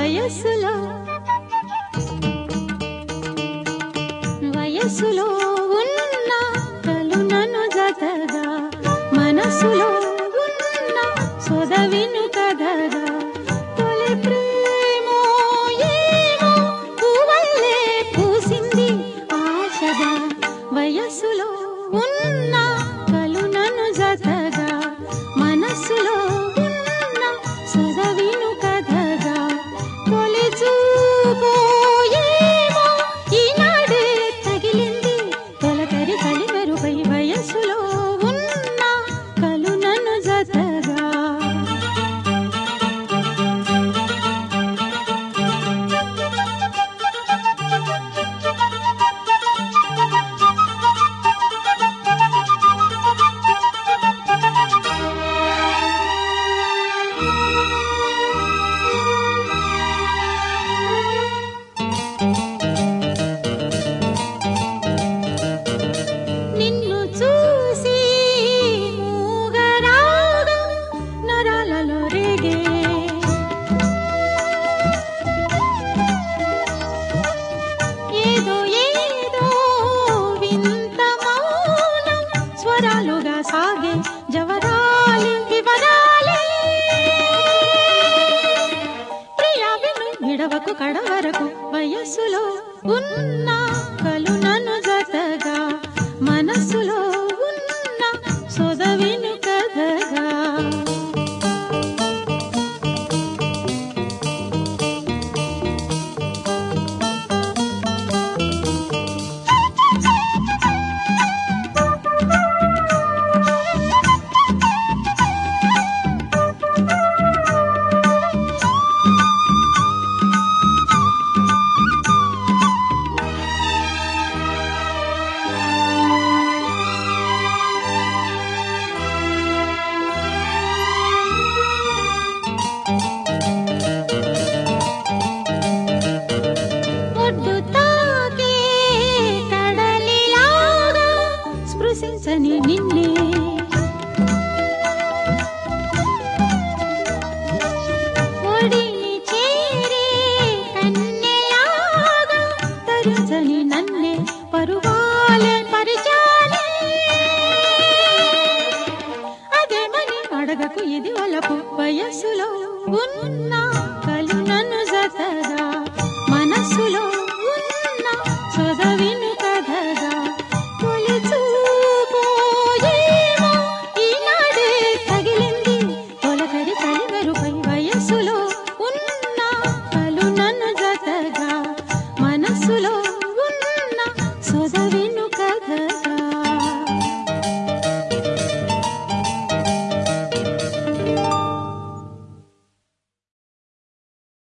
వయస్సులో వయస్సులో ఉన్న కలు నన్ను జతగా మనసులో ఉన్న సొదవిను కదగా తొలి ప్రేమో ఏమో పువ్వల్లే పూసింది ఆశగా వయస్సులో ఉన్న కలు నన్ను జతగా మనసులో ఉన్న సొదవిను కదగా తొలి చూపో ఏమో ఈనాడే తగిలింది తొలకరి కలిమెరుపై వయస్సులో ఉన్న కలు నన్ను జతగా నిన్ను చూసి మూగరాగా నరాలలో రేగే ఏదో ఏదో వింత మౌనం స్వరాలుగా సాగే జవరాలి వివరాలే ప్రియా విను విడవకు కడవరకు వయస్సులో ఉన్న కలు నన్ను జతగా మనసులో ఉన్న సొదవిను కదగా ఒడ్డు తాకే కడలిలాగా స్పృశించని నిన్నే ఒడిని చేరే కన్నెలాగా తరించని నన్నే పరువాలే పరిచాలే అదేమని అడగకు ఇది వలపు వయస్సులో ఉన్న కలు నన్ను జతగా